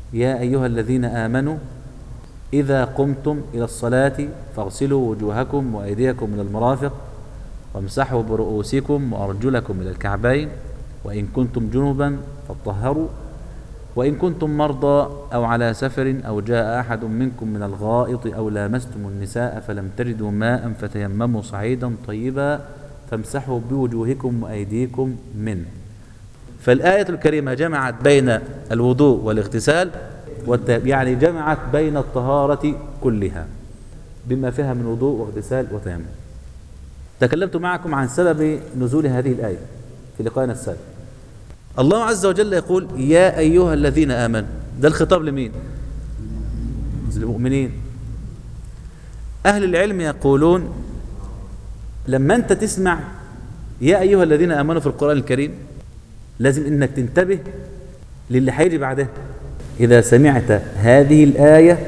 يا أيها الذين آمنوا إذا قمتم إلى الصلاة فاغسلوا وجوهكم وأيديكم من المرافق وامسحوا برؤوسكم وأرجلكم إلى الكعبين وإن كنتم جنبا فاطهروا وإن كنتم مرضى أو على سفر أو جاء أحد منكم من الغائط أو لامستم النساء فلم تجدوا ماء فتيمموا صعيدا طيبا فامسحوا بوجوهكم وأيديكم منه فالآية الكريمة جمعت بين الوضوء والاغتسال والت- يعني جمعت بين الطهارة كلها بما فيها من وضوء واغتسال وتيمم تكلمت معكم عن سبب نزول هذه الآية في لقائنا السابق الله عز وجل يقول يا أيها الذين آمنوا ده الخطاب لمين للمؤمنين أهل العلم يقولون لما أنت تسمع يا أيها الذين آمنوا في القرآن الكريم لازم إنك تنتبه للي هيجي بعدها إذا سمعت هذه الآية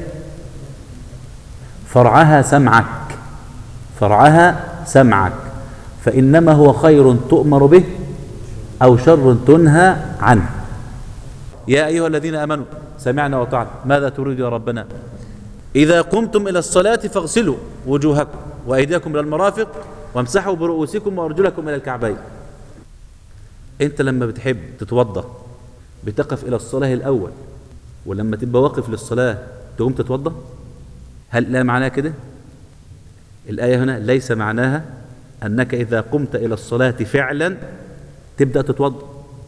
فرعها سمعك فرعها سمعك فإنما هو خير تؤمر به أو شر تنهى عنه يا أيها الذين آمنوا سمعنا وطعنا ماذا تريد يا ربنا إذا قمتم إلى الصلاة فاغسلوا وجوهكم وأيديكم إلى المرافق وامسحوا برؤوسكم وأرجلكم إلى الكعبين أنت لما بتحب تتوضأ بتقف إلى الصلاة الأول ولما تبقى واقف للصلاة تقوم تتوضأ هل لا معناه كده الآية هنا ليس معناها أنك إذا قمت إلى الصلاة فعلا تبدأ تتوضأ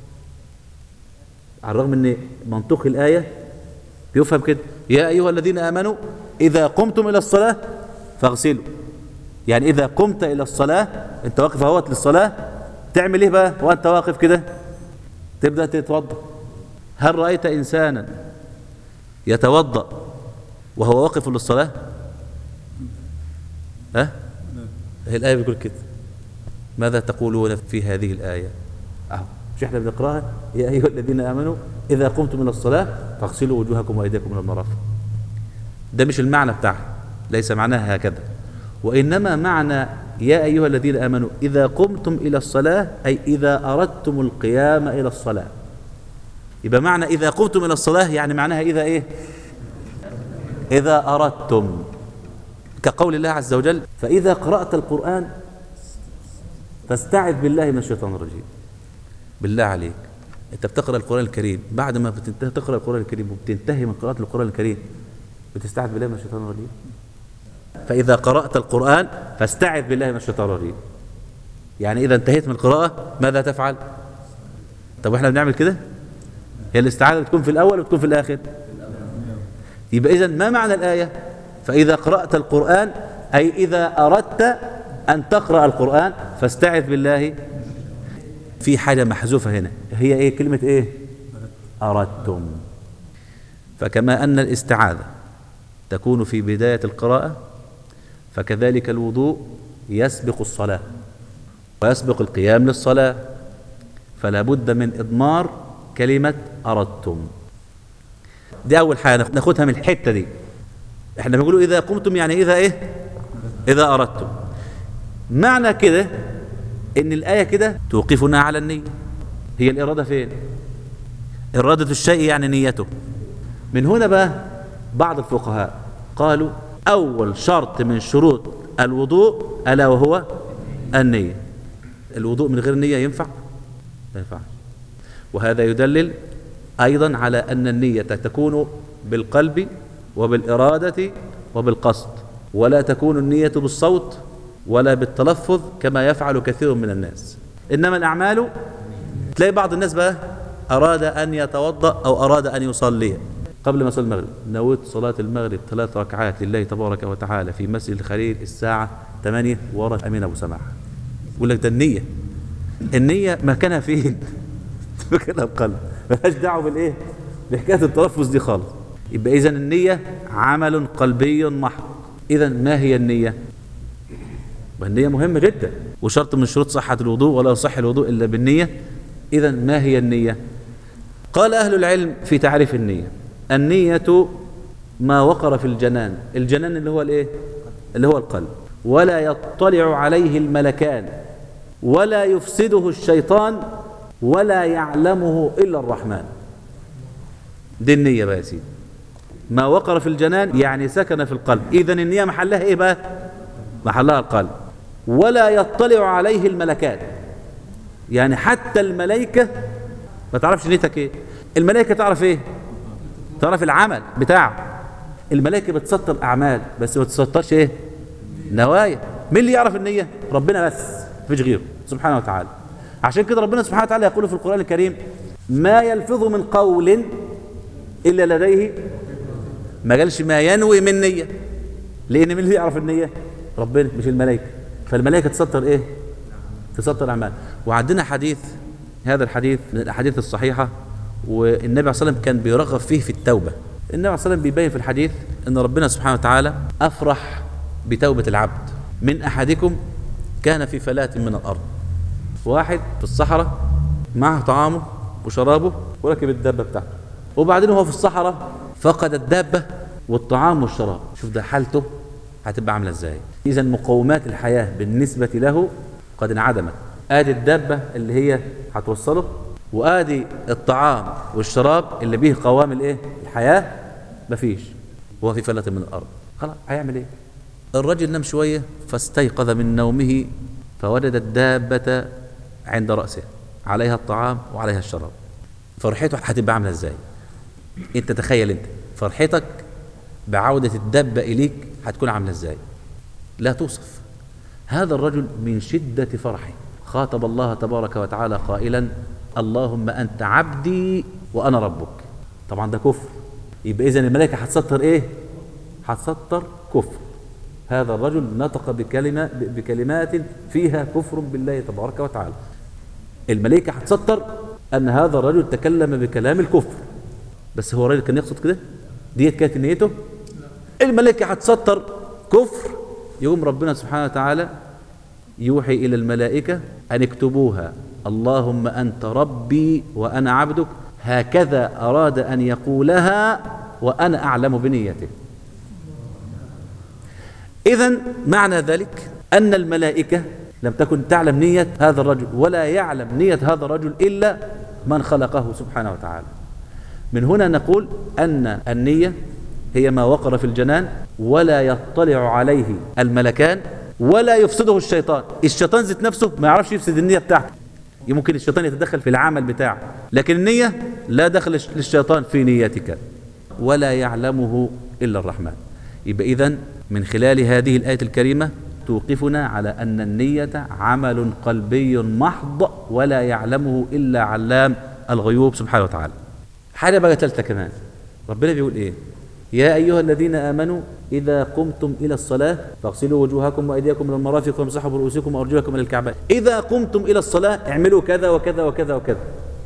على الرغم أن منطق الآية بيفهم كده يا أيها الذين آمنوا إذا قمتم إلى الصلاة فاغسلوا يعني إذا قمت إلى الصلاة أنت واقف اهوت للصلاة تعمل إيه بقى وأنت واقف كده تبدأ تتوضأ هل رأيت إنسانا يتوضأ وهو واقف للصلاة ها هي الآية بتقول كده ماذا تقولون في هذه الآية أهو مش احنا بنقراها يا أيها الذين آمنوا إذا قمتم من الصلاة فاغسلوا وجوهكم وأيديكم من المرافق ده مش المعنى بتاعها ليس معناها هكذا وإنما معنى يا أيها الذين آمنوا إذا قمتم إلى الصلاة أي إذا أردتم القيام إلى الصلاة يبقى معنى إذا قمتم إلى الصلاة يعني معناها إذا إيه إذا أردتم كقول الله عز وجل فإذا قرأت القرآن فاستعذ بالله من الشيطان الرجيم بالله عليك انت بتقرأ القرآن الكريم بعد ما بتنتهي تقرأ القرآن الكريم وبتنتهي من قراءة القرآن الكريم بتستعذ بالله من الشيطان الرجيم فإذا قرأت القرآن فاستعذ بالله من الشيطان الرجيم يعني إذا انتهيت من القراءة ماذا تفعل طب واحنا بنعمل كده هي الاستعاذة بتكون في الأول وبتكون في الآخر يبقى إذا ما معنى الآية فإذا قرأت القرآن أي إذا أردت أن تقرأ القرآن فاستعذ بالله في حاجة محذوفة هنا هي إيه كلمة إيه أردتم فكما أن الاستعاذة تكون في بداية القراءة فكذلك الوضوء يسبق الصلاة ويسبق القيام للصلاة فلا بد من إضمار كلمة أردتم دي أول حاجة ناخدها من الحتة دي احنا بنقولوا إذا قمتم يعني إذا إيه إذا أردتم معنى كده إن الآية كده توقفنا على النية هي الإرادة فين إرادة الشيء يعني نيته من هنا بقى بعض الفقهاء قالوا أول شرط من شروط الوضوء ألا وهو النية الوضوء من غير نية ينفع لا ينفع وهذا يدلل أيضا على أن النية تكون بالقلب وبالإرادة وبالقصد ولا تكون النية بالصوت ولا بالتلفظ كما يفعل كثير من الناس إنما الأعمال تلاقي بعض الناس بقى أراد أن يتوضأ أو أراد أن يصلي قبل ما يصلي المغرب نويت صلاة المغرب ثلاث ركعات لله تبارك وتعالى في مسجد الخليل الساعة 8 ورا أمين أبو سماح يقول لك ده النية النية مكانها فين؟ مكانها القلب ملهاش دعوة بالإيه؟ بحكاية التلفظ دي خالص يبقى إذا النية عمل قلبي محض إذا ما هي النية؟ والنية مهمة جدا وشرط من شروط صحة الوضوء ولا يصح الوضوء إلا بالنية إذا ما هي النية؟ قال أهل العلم في تعريف النية النية ما وقر في الجنان الجنان اللي هو الايه اللي هو القلب ولا يطلع عليه الملكان ولا يفسده الشيطان ولا يعلمه إلا الرحمن دي النية بقى يا سيدي ما وقر في الجنان يعني سكن في القلب إذا النية محلها إيه بقى محلها القلب ولا يطلع عليه الملكات يعني حتى الملائكة ما تعرفش نيتك إيه الملائكة تعرف إيه تعرف العمل بتاعه الملائكة بتسطر أعمال بس ما تسطرش إيه نوايا مين اللي يعرف النية ربنا بس مفيش غيره سبحانه وتعالى عشان كده ربنا سبحانه وتعالى يقول في القرآن الكريم ما يلفظ من قول إلا لديه ما قالش ما ينوي من نية لأن مين اللي يعرف النية ربنا مش الملائكة فالملائكة تسطر إيه تسطر أعمال وعندنا حديث هذا الحديث من الأحاديث الصحيحة والنبي عليه الصلاة والسلام كان بيرغب فيه في التوبة النبي عليه الصلاة والسلام بيبين في الحديث أن ربنا سبحانه وتعالى أفرح بتوبة العبد من أحدكم كان في فلاة من الأرض واحد في الصحراء معه طعامه وشرابه وركب الدابة بتاعته وبعدين هو في الصحراء فقد الدابة والطعام والشراب شوف ده حالته هتبقى عاملة ازاي إذا مقومات الحياة بالنسبة له قد انعدمت آدي الدابة اللي هي هتوصله وآدي الطعام والشراب اللي به قوام الايه الحياة مفيش هو في فلة من الأرض خلاص هيعمل ايه الرجل نام شوية فاستيقظ من نومه فوجد الدابة عند رأسه عليها الطعام وعليها الشراب فرحته هتبقى عاملة ازاي انت تخيل انت فرحتك بعودة الدابة إليك هتكون عاملة ازاي لا توصف هذا الرجل من شدة فرحه خاطب الله تبارك وتعالى قائلا اللهم أنت عبدي وأنا ربك طبعا ده كفر يبقى إذن الملائكة هتسطر إيه هتسطر كفر هذا الرجل نطق بكلمة بكلمات فيها كفر بالله تبارك وتعالى الملائكة هتسطر أن هذا الرجل تكلم بكلام الكفر بس هو الراجل كان يقصد كده ديت كانت نيته الملائكة هتسطر كفر يقوم ربنا سبحانه وتعالى يوحي إلى الملائكة أن اكتبوها اللهم أنت ربي وأنا عبدك هكذا أراد أن يقولها وأنا أعلم بنيته إذا معنى ذلك أن الملائكة لم تكن تعلم نية هذا الرجل ولا يعلم نية هذا الرجل إلا من خلقه سبحانه وتعالى من هنا نقول أن النية هي ما وقر في الجنان ولا يطلع عليه الملكان ولا يفسده الشيطان الشيطان ذات نفسه ما يعرفش يفسد النية بتاعته يمكن الشيطان يتدخل في العمل بتاعه لكن النية لا دخل للشيطان في نيتك ولا يعلمه إلا الرحمن يبقى إذن من خلال هذه الآية الكريمة توقفنا على أن النية عمل قلبي محض ولا يعلمه إلا علام الغيوب سبحانه وتعالى حاجة بقى ثالثة كمان ربنا بيقول إيه يا أيها الذين آمنوا إذا قمتم إلى الصلاة فاغسلوا وجوهكم وأيديكم من المرافق وامسحوا برؤوسكم وأرجلكم إلى الكعبين إذا قمتم إلى الصلاة اعملوا كذا وكذا وكذا وكذا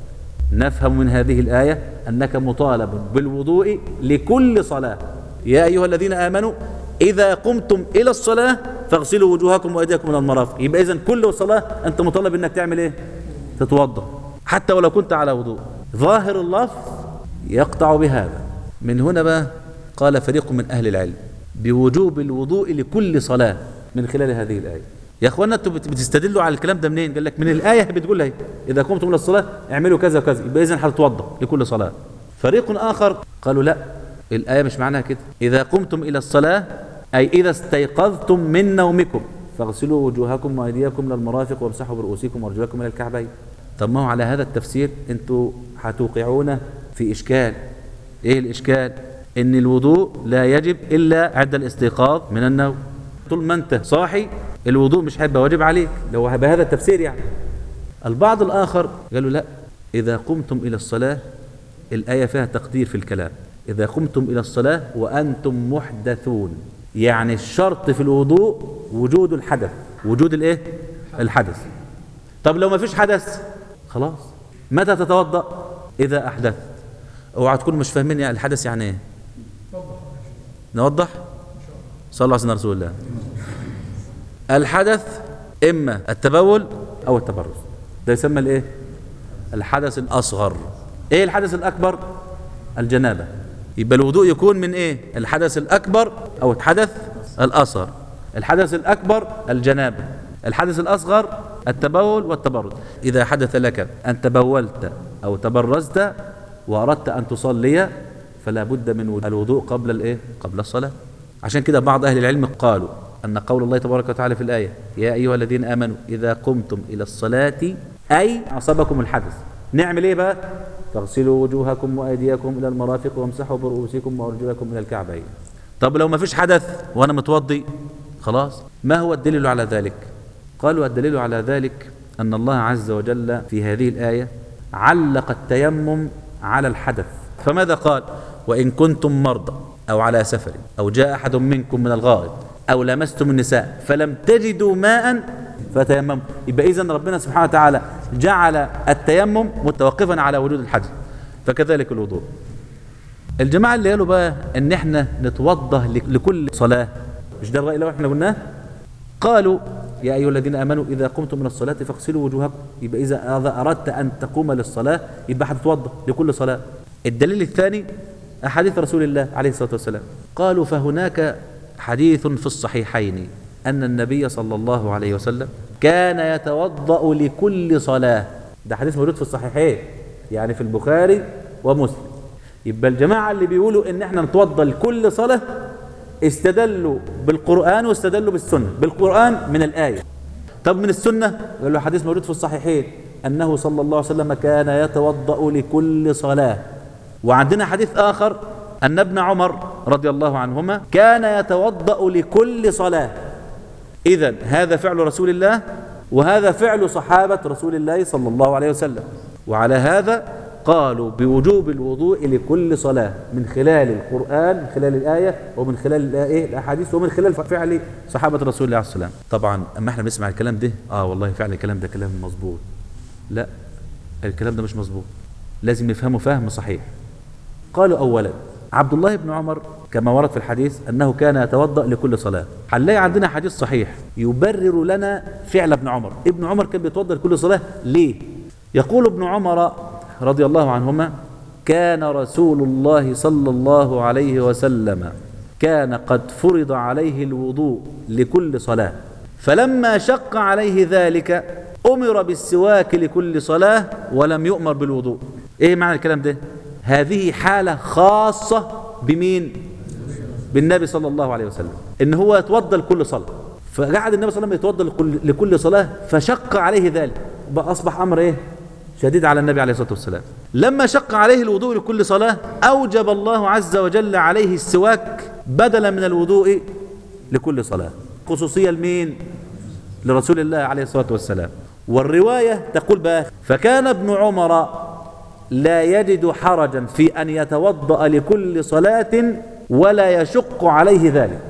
نفهم من هذه الآية أنك مطالب بالوضوء لكل صلاة يا أيها الذين آمنوا إذا قمتم إلى الصلاة فاغسلوا وجوهكم وأيديكم من المرافق يبقى إذن كل صلاة أنت مطالب أنك تعمل إيه تتوضأ حتى ولو كنت على وضوء ظاهر اللفظ يقطع بهذا من هنا بقى قال فريق من أهل العلم بوجوب الوضوء لكل صلاة من خلال هذه الآية يا اخوانا انتوا بتستدلوا على الكلام ده منين قال لك من الآية بتقول اهي إذا قمتم إلى الصلاة اعملوا كذا وكذا يبقى إذن هتتوضأ لكل صلاة فريق آخر قالوا لا الآية مش معناها كده إذا قمتم إلى الصلاة أي إذا استيقظتم من نومكم فاغسلوا وجوهكم وأيديكم إلى المرافق وامسحوا برؤوسكم وأرجلكم إلى الكعبين طب ما هو على هذا التفسير انتوا هتوقعون في إشكال إيه الإشكال إن الوضوء لا يجب إلا عند الاستيقاظ من النوم طول ما أنت صاحي الوضوء مش هيبقى واجب عليك لو بهذا التفسير يعني البعض الآخر قالوا لا إذا قمتم إلى الصلاة الآية فيها تقدير في الكلام إذا قمتم إلى الصلاة وأنتم محدثون يعني الشرط في الوضوء وجود الحدث وجود الايه الحدث طب لو ما فيش حدث خلاص متى تتوضأ إذا أحدثت اوعى تكون مش فاهمين يعني الحدث يعني ايه نوضح صلى الله عليه رسول الله الحدث إما التبول أو التبرز ده يسمى الايه الحدث الأصغر ايه الحدث الأكبر الجنابة يبقى الوضوء يكون من ايه الحدث الأكبر أو الحدث الأصغر الحدث الأكبر الجنابة الحدث الأصغر التبول والتبرد إذا حدث لك أن تبولت أو تبرزت وأردت أن تصلي فلا بد من الوضوء قبل الإيه؟ قبل الصلاة عشان كده بعض أهل العلم قالوا أن قول الله تبارك وتعالى في الآية يا أيها الذين آمنوا إذا قمتم إلى الصلاة أي أصابكم الحدث نعمل إيه بقى فاغسلوا وجوهكم وأيديكم إلى المرافق وامسحوا برؤوسكم وأرجلكم إلى الكعبين طب لو ما فيش حدث وأنا متوضي خلاص ما هو الدليل على ذلك قالوا الدليل على ذلك أن الله عز وجل في هذه الآية علق التيمم على الحدث فماذا قال وإن كنتم مرضى أو على سفر أو جاء أحد منكم من الغائط أو لمستم النساء فلم تجدوا ماء فتيمموا يبقى إذن ربنا سبحانه وتعالى جعل التيمم متوقفا على وجود الحدث فكذلك الوضوء الجماعة اللي قالوا بقى ان احنا نتوضى لكل صلاة مش ده الرأي اللي احنا قلناه قالوا يا أيها الذين آمنوا إذا قمتم من الصلاة فاغسلوا وجوهكم يبقى إذا أردت أن تقوم للصلاة يبقى هتتوضى لكل صلاة الدليل الثاني أحاديث رسول الله عليه الصلاة والسلام قالوا فهناك حديث في الصحيحين أن النبي صلى الله عليه وسلم كان يتوضأ لكل صلاة ده حديث موجود في الصحيحين يعني في البخاري ومسلم يبقى الجماعة اللي بيقولوا إن احنا نتوضأ لكل صلاة استدلوا بالقرآن واستدلوا بالسنة بالقرآن من الآية طب من السنة قال له حديث موجود في الصحيحين أنه صلى الله عليه وسلم كان يتوضأ لكل صلاة وعندنا حديث آخر أن ابن عمر رضي الله عنهما كان يتوضأ لكل صلاة إذا هذا فعل رسول الله وهذا فعل صحابة رسول الله صلى الله عليه وسلم وعلى هذا قالوا بوجوب الوضوء لكل صلاة من خلال القرآن من خلال الآية ومن خلال الآية الأحاديث ومن خلال فعل صحابة رسول الله عليه السلام طبعا أما احنا بنسمع الكلام ده آه والله فعلا الكلام ده كلام مظبوط لا الكلام ده مش مظبوط لازم نفهمه فهم صحيح قالوا أولا عبد الله بن عمر كما ورد في الحديث أنه كان يتوضأ لكل صلاة هنلاقي عندنا حديث صحيح يبرر لنا فعل ابن عمر ابن عمر كان بيتوضأ لكل صلاة ليه يقول ابن عمر رضي الله عنهما كان رسول الله صلى الله عليه وسلم كان قد فرض عليه الوضوء لكل صلاة فلما شق عليه ذلك أمر بالسواك لكل صلاة ولم يؤمر بالوضوء إيه معنى الكلام ده هذه حالة خاصة بمين بالنبي صلى الله عليه وسلم إن هو يتوضى لكل صلاة فقعد النبي صلى الله عليه وسلم يتوضى لكل, لكل صلاة فشق عليه ذلك أصبح أمر إيه شديد على النبي عليه الصلاة والسلام لما شق عليه الوضوء لكل صلاة أوجب الله عز وجل عليه السواك بدلا من الوضوء لكل صلاة خصوصية لمين لرسول الله عليه الصلاة والسلام والرواية تقول بقى فكان ابن عمر لا يجد حرجا في أن يتوضأ لكل صلاة ولا يشق عليه ذلك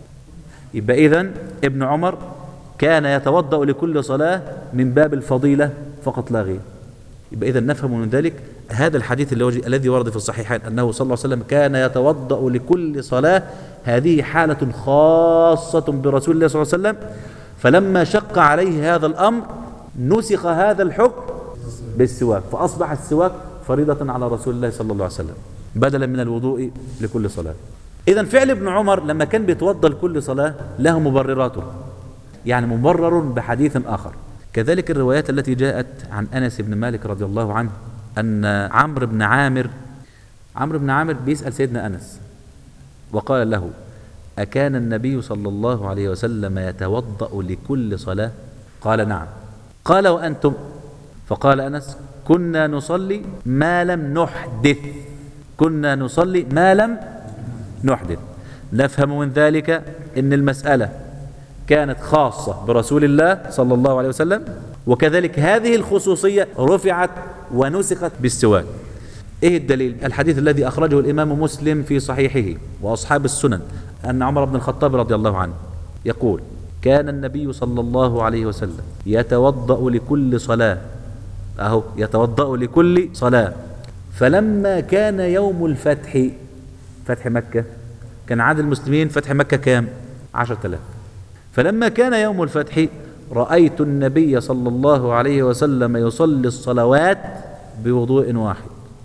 يبقى إذن ابن عمر كان يتوضأ لكل صلاة من باب الفضيلة فقط لا غير يبقى إذا نفهم من ذلك هذا الحديث اللي الذي ورد في الصحيحين أنه صلى الله عليه وسلم كان يتوضأ لكل صلاة هذه حالة خاصة برسول الله صلى الله عليه وسلم فلما شق عليه هذا الأمر نسخ هذا الحكم بالسواك فأصبح السواك فريضة على رسول الله صلى الله عليه وسلم بدلا من الوضوء لكل صلاة إذا فعل ابن عمر لما كان بيتوضأ لكل صلاة له مبرراته يعني مبرر بحديث آخر كذلك الروايات التي جاءت عن أنس بن مالك رضي الله عنه أن عمرو بن عامر عمرو بن عامر بيسأل سيدنا أنس وقال له أكان النبي صلى الله عليه وسلم يتوضأ لكل صلاة قال نعم قال وأنتم فقال أنس كنا نصلي ما لم نحدث كنا نصلي ما لم نحدث نفهم من ذلك أن المسألة كانت خاصة برسول الله صلى الله عليه وسلم وكذلك هذه الخصوصية رفعت ونسخت بالسواك ايه الدليل الحديث الذي اخرجه الامام مسلم في صحيحه واصحاب السنن ان عمر بن الخطاب رضي الله عنه يقول كان النبي صلى الله عليه وسلم يتوضأ لكل صلاة اهو يتوضأ لكل صلاة فلما كان يوم الفتح فتح مكة كان عدد المسلمين فتح مكة كام عشرة آلاف فلما كان يوم الفتح رأيت النبي صلى الله عليه وسلم يصلي الصلوات بوضوء واحد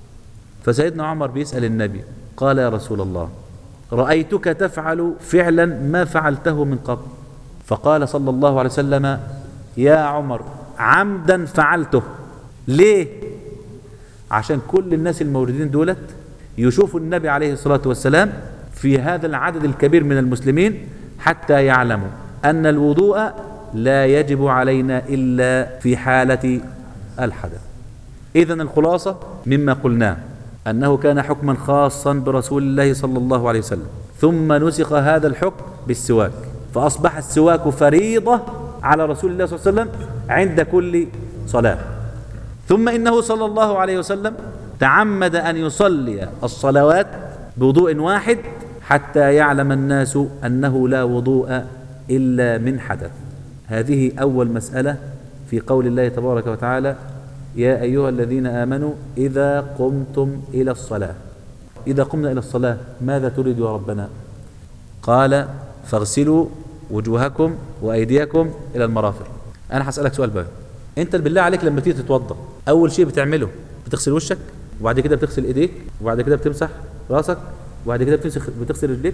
فسيدنا عمر بيسأل النبي قال يا رسول الله رأيتك تفعل فعلا ما فعلته من قبل فقال صلى الله عليه وسلم يا عمر عمدا فعلته ليه عشان كل الناس الموجودين دولت يشوفوا النبي عليه الصلاة والسلام في هذا العدد الكبير من المسلمين حتى يعلموا أن الوضوء لا يجب علينا إلا في حالة الحدث إذا الخلاصة مما قلناه أنه كان حكما خاصا برسول الله صلى الله عليه وسلم ثم نسخ هذا الحكم بالسواك فأصبح السواك فريضة على رسول الله صلى الله عليه وسلم عند كل صلاة ثم إنه صلى الله عليه وسلم تعمد أن يصلي الصلوات بوضوء واحد حتى يعلم الناس أنه لا وضوء إلا من حدث هذه أول مسألة في قول الله تبارك وتعالى يا أيها الذين آمنوا إذا قمتم إلى الصلاة إذا قمنا إلى الصلاة ماذا تريد يا ربنا قال فاغسلوا وجوهكم وأيديكم إلى المرافق أنا هسألك سؤال بقى أنت بالله عليك لما تيجي تتوضأ أول شيء بتعمله بتغسل وشك وبعد كده بتغسل إيديك وبعد كده بتمسح راسك وبعد كده بتمسح بتغسل رجليك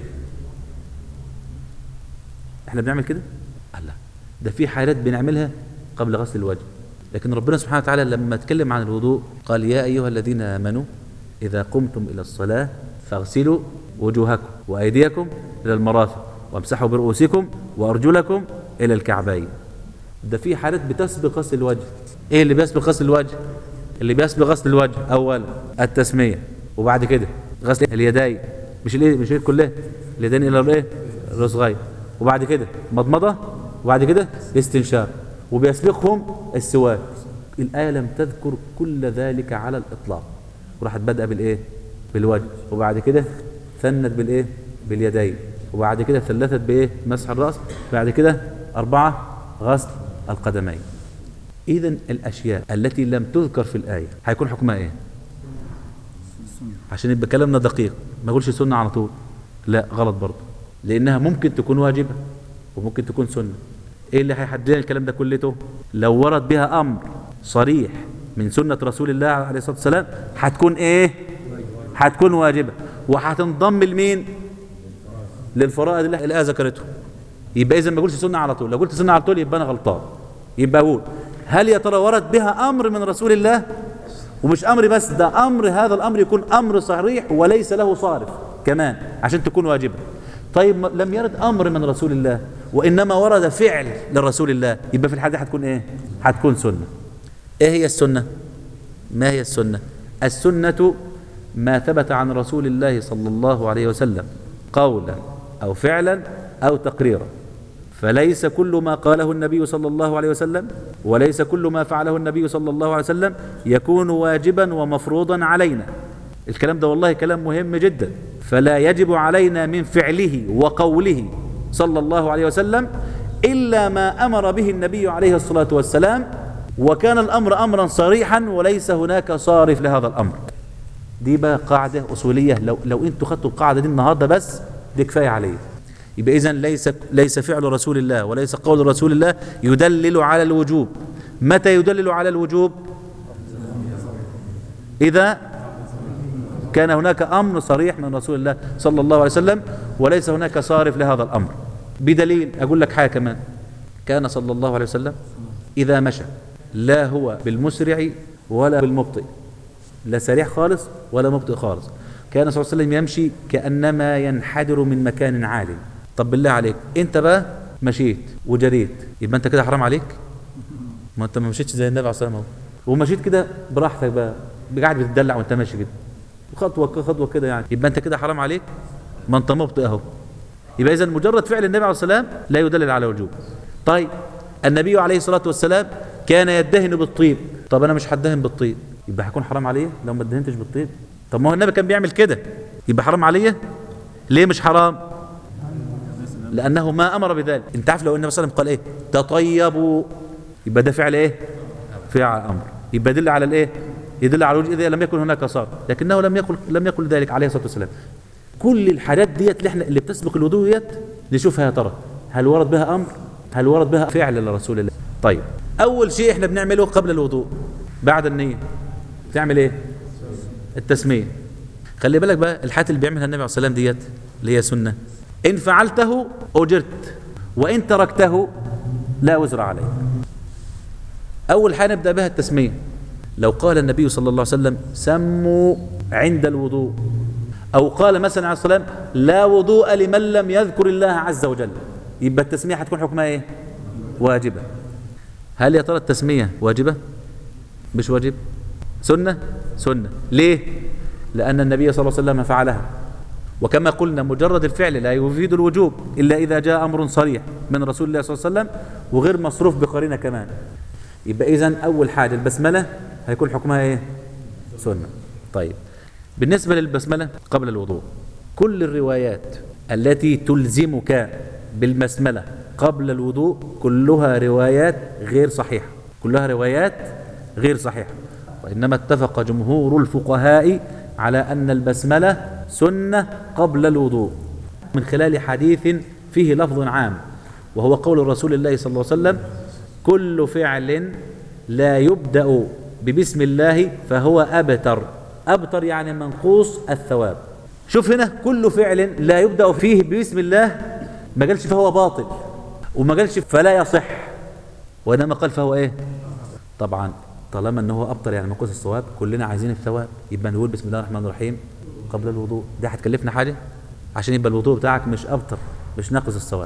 احنا بنعمل كده الله ده في حالات بنعملها قبل غسل الوجه لكن ربنا سبحانه وتعالى لما اتكلم عن الوضوء قال يا أيها الذين آمنوا إذا قمتم إلى الصلاة فاغسلوا وجوهكم وأيديكم إلى المرافق وامسحوا برؤوسكم وأرجلكم إلى الكعبين ده في حالات بتسبق غسل الوجه إيه اللي بيسبق غسل الوجه اللي بيسبق غسل الوجه أول التسمية وبعد كده غسل اليدين مش الايه مش الايد كلها اليدين الى الايه الرصغين وبعد كده مضمضه وبعد كده استنشاق وبيسبقهم السواك الآية لم تذكر كل ذلك على الإطلاق وراحت بدأ بالإيه بالوجه وبعد كده ثنت بالإيه باليدين وبعد كده ثلثت بإيه مسح الرأس بعد كده أربعة غسل القدمين إذا الأشياء التي لم تذكر في الآية هيكون حكمها إيه عشان يبقى كلامنا دقيق ما اقولش سنة على طول لا غلط برضه لأنها ممكن تكون واجبة وممكن تكون سنة ايه اللي هيحدد لنا الكلام ده كلته لو ورد بها امر صريح من سنة رسول الله عليه الصلاة والسلام هتكون ايه هتكون واجبة وهتنضم لمين للفرائض اللي الآية ذكرته يبقى إذا ما قلتش سنة على طول لو قلت سنة على طول يبقى أنا غلطان يبقى أقول هل يا ترى ورد بها أمر من رسول الله ومش أمر بس ده أمر هذا الأمر يكون أمر صريح وليس له صارف كمان عشان تكون واجبة طيب لم يرد أمر من رسول الله وإنما ورد فعل لرسول الله يبقى في الحالة هتكون إيه هتكون سنة إيه هي السنة ما هي السنة السنة ما ثبت عن رسول الله صلى الله عليه وسلم قولا أو فعلا أو تقريرا فليس كل ما قاله النبي صلى الله عليه وسلم وليس كل ما فعله النبي صلى الله عليه وسلم يكون واجبا ومفروضا علينا الكلام ده والله كلام مهم جدا فلا يجب علينا من فعله وقوله صلى الله عليه وسلم إلا ما أمر به النبي عليه الصلاة والسلام وكان الأمر أمرا صريحا وليس هناك صارف لهذا الأمر دي بقى قاعدة أصولية لو, لو أنتوا خدتوا القاعدة دي النهاردة بس دي كفاية عليه يبقى إذن ليس, ليس فعل رسول الله وليس قول رسول الله يدلل على الوجوب متى يدلل على الوجوب إذا كان هناك أمر صريح من رسول الله صلى الله عليه وسلم وليس هناك صارف لهذا الأمر بدليل أقول لك حاجة كمان كان صلى الله عليه وسلم إذا مشى لا هو بالمسرع ولا بالمبطئ لا سريع خالص ولا مبطئ خالص كان صلى الله عليه وسلم يمشي كأنما ينحدر من مكان عالي طب بالله عليك انت بقى مشيت وجريت يبقى انت كده حرام عليك ما انت ما مشيتش زي النبي عليه الصلاه والسلام ومشيت كده براحتك بقى قاعد بتدلع وانت ماشي كده خطوه خطوه كده يعني يبقى انت كده حرام عليك ما انت مبطئ اهو يبقى اذا مجرد فعل النبي عليه الصلاه والسلام لا يدلل على وجوب طيب النبي عليه الصلاه والسلام كان يدهن بالطيب طب انا مش هدهن بالطيب يبقى هيكون حرام عليا لو ما ادهنتش بالطيب طب ما هو النبي كان بيعمل كده يبقى حرام عليا ليه مش حرام لانه ما امر بذلك انت عارف لو النبي صلى الله عليه وسلم قال ايه تطيبوا يبقى ده فعل ايه فعل امر يبقى يدل على الايه يدل على الوجه اذا لم يكن هناك صار لكنه لم يقل لم يقل ذلك عليه الصلاه والسلام كل الحاجات ديت اللي احنا اللي بتسبق الوضوء ديت نشوفها يا ترى هل ورد بها امر هل ورد بها فعل لرسول الله طيب اول شيء احنا بنعمله قبل الوضوء بعد النيه تعمل ايه التسميه خلي بالك بقى الحاجات اللي بيعملها النبي عليه الصلاه والسلام ديت اللي هي سنه ان فعلته اجرت وان تركته لا وزر عليك اول حاجه نبدا بها التسميه لو قال النبي صلى الله عليه وسلم سموا عند الوضوء أو قال مثلا عليه الصلاة والسلام لا وضوء لمن لم يذكر الله عز وجل يبقى التسمية هتكون حكمها ايه واجبة هل يا ترى التسمية واجبة مش واجب سنة سنة ليه لأن النبي صلى الله عليه وسلم فعلها وكما قلنا مجرد الفعل لا يفيد الوجوب إلا إذا جاء أمر صريح من رسول الله صلى الله عليه وسلم وغير مصروف بقرينة كمان يبقى إذن أول حاجة البسملة هيكون حكمها إيه سنة طيب بالنسبة للبسملة قبل الوضوء كل الروايات التي تلزمك بالبسملة قبل الوضوء كلها روايات غير صحيحة كلها روايات غير صحيحة وإنما اتفق جمهور الفقهاء على أن البسملة سنة قبل الوضوء من خلال حديث فيه لفظ عام وهو قول رسول الله صلى الله عليه وسلم كل فعل لا يبدأ ببسم الله فهو أبتر أبتر يعني منقوص الثواب شوف هنا كل فعل لا يبدأ فيه ببسم الله ما قالش فهو باطل وما قالش فلا يصح وإنما قال فهو إيه طبعا طالما ان هو ابطل يعني منقوص الثواب كلنا عايزين الثواب يبقى نقول بسم الله الرحمن الرحيم قبل الوضوء ده هتكلفنا حاجه عشان يبقى الوضوء بتاعك مش ابطل مش ناقص الثواب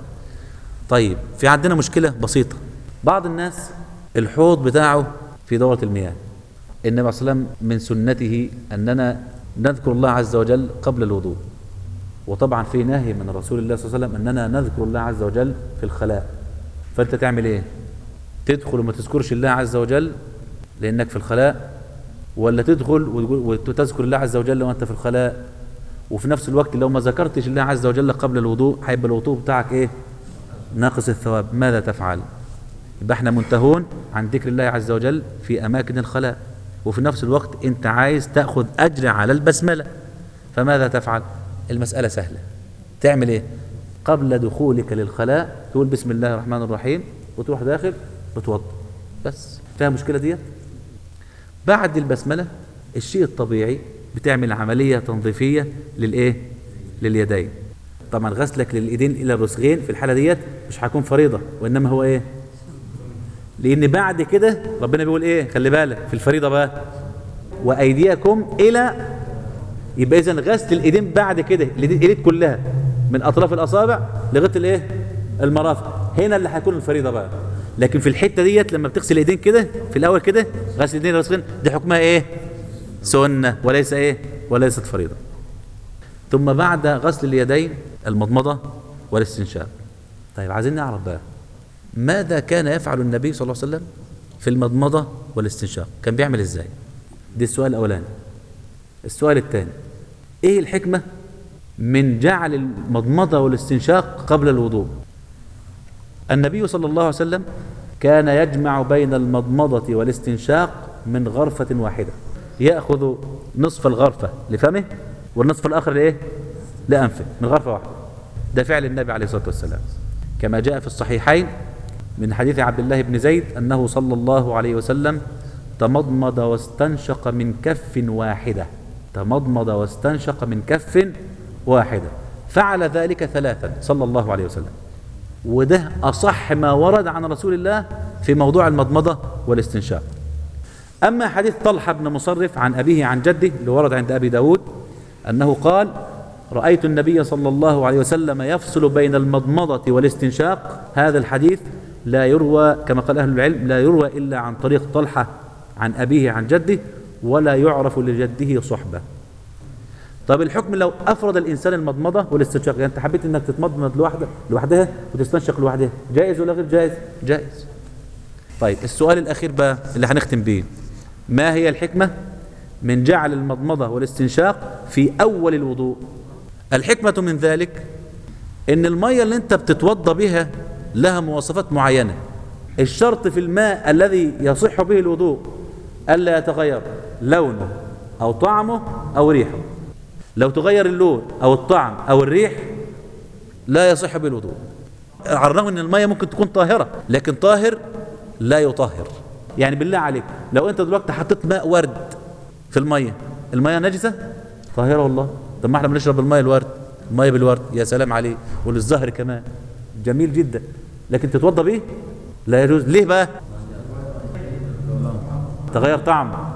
طيب في عندنا مشكله بسيطه بعض الناس الحوض بتاعه في دوره المياه النبي صلى الله عليه وسلم من سنته اننا نذكر الله عز وجل قبل الوضوء وطبعا في نهي من رسول الله صلى الله عليه وسلم اننا نذكر الله عز وجل في الخلاء فانت تعمل ايه تدخل وما تذكرش الله عز وجل لانك في الخلاء ولا تدخل وتذكر الله عز وجل وانت في الخلاء وفي نفس الوقت لو ما ذكرتش الله عز وجل قبل الوضوء هيبقى الوضوء بتاعك ايه ناقص الثواب ماذا تفعل يبقى احنا منتهون عن ذكر الله عز وجل في اماكن الخلاء وفي نفس الوقت انت عايز تاخذ اجر على البسمله فماذا تفعل المساله سهله تعمل ايه قبل دخولك للخلاء تقول بسم الله الرحمن الرحيم وتروح داخل وتوضا بس فيها مشكله ديت بعد البسملة الشيء الطبيعي بتعمل عملية تنظيفية للإيه؟ لليدين طبعا غسلك للإيدين إلى الرسغين في الحالة ديت مش هيكون فريضة وإنما هو إيه؟ لأن بعد كده ربنا بيقول إيه؟ خلي بالك في الفريضة بقى وأيديكم إلى يبقى إذا غسل الإيدين بعد كده الإيدين كلها من أطراف الأصابع لغاية الإيه؟ المرافق هنا اللي هيكون الفريضة بقى لكن في الحته ديت لما بتغسل الايدين كده في الاول كده غسل الايدين راسخين دي حكمها ايه سنه وليس ايه وليست فريضه ثم بعد غسل اليدين المضمضه والاستنشاق طيب عايزين نعرف بقى ماذا كان يفعل النبي صلى الله عليه وسلم في المضمضه والاستنشاق كان بيعمل ازاي دي السؤال الاولاني السؤال الثاني ايه الحكمه من جعل المضمضه والاستنشاق قبل الوضوء النبي صلى الله عليه وسلم كان يجمع بين المضمضة والاستنشاق من غرفة واحدة يأخذ نصف الغرفة لفمه والنصف الآخر لإيه؟ لأنفه من غرفة واحدة ده فعل النبي عليه الصلاة والسلام كما جاء في الصحيحين من حديث عبد الله بن زيد أنه صلى الله عليه وسلم تمضمض واستنشق من كف واحدة تمضمض واستنشق من كف واحدة فعل ذلك ثلاثا صلى الله عليه وسلم وده أصح ما ورد عن رسول الله في موضوع المضمضة والاستنشاق أما حديث طلحة بن مصرف عن أبيه عن جده اللي ورد عند أبي داود أنه قال رأيت النبي صلى الله عليه وسلم يفصل بين المضمضة والاستنشاق هذا الحديث لا يروى كما قال أهل العلم لا يروى إلا عن طريق طلحة عن أبيه عن جده ولا يعرف لجده صحبة طب الحكم لو افرض الانسان المضمضه والاستنشاق يعني انت حبيت انك تتمضمض لوحدها لوحدها وتستنشق لوحدها جائز ولا غير جائز جائز طيب السؤال الاخير بقى اللي هنختم بيه ما هي الحكمه من جعل المضمضه والاستنشاق في اول الوضوء الحكمه من ذلك ان الميه اللي انت بتتوضى بها لها مواصفات معينه الشرط في الماء الذي يصح به الوضوء الا يتغير لونه او طعمه او ريحه لو تغير اللون او الطعم او الريح لا يصح بالوضوء على الرغم ان الميه ممكن تكون طاهره لكن طاهر لا يطهر يعني بالله عليك لو انت دلوقتي حطيت ماء ورد في الميه الميه نجسه طاهره والله طب ما احنا بنشرب الميه الورد الميه بالورد يا سلام عليه وللزهر كمان جميل جدا لكن تتوضى بيه لا يجوز ليه بقى تغير طعم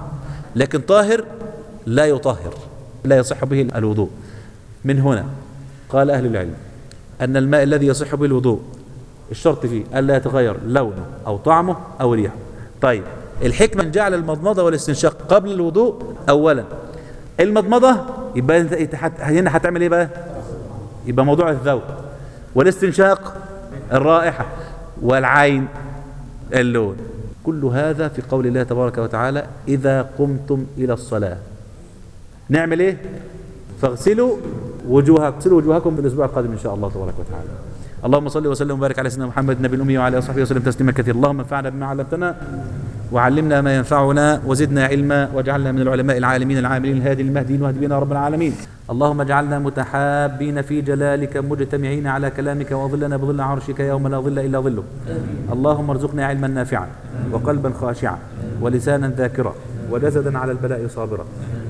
لكن طاهر لا يطهر لا يصح به الوضوء من هنا قال أهل العلم أن الماء الذي يصح به الوضوء الشرط فيه ألا يتغير لونه أو طعمه أو ريحه طيب الحكمة من جعل المضمضة والاستنشاق قبل الوضوء أولا المضمضة يبقى انت هت- هنا هتعمل ايه بقى يبقى موضوع الذوق والاستنشاق الرائحة والعين اللون كل هذا في قول الله تبارك وتعالى إذا قمتم إلى الصلاة نعمل ايه فاغسلوا وجوهكم اغسلوا وجوهكم في الاسبوع القادم ان شاء الله تبارك وتعالى اللهم صل وسلم وبارك على سيدنا محمد النبي الامي وعلى اله وصحبه وسلم تسليما كثيرا اللهم انفعنا بما علمتنا وعلمنا ما ينفعنا وزدنا علما واجعلنا من العلماء العالمين العاملين الهادي المهديين واهد بنا رب العالمين اللهم اجعلنا متحابين في جلالك مجتمعين على كلامك وظلنا بظل عرشك يوم لا ظل الا ظلك اللهم ارزقنا علما نافعا وقلبا خاشعا ولسانا ذاكرا وجسدا على البلاء صابرا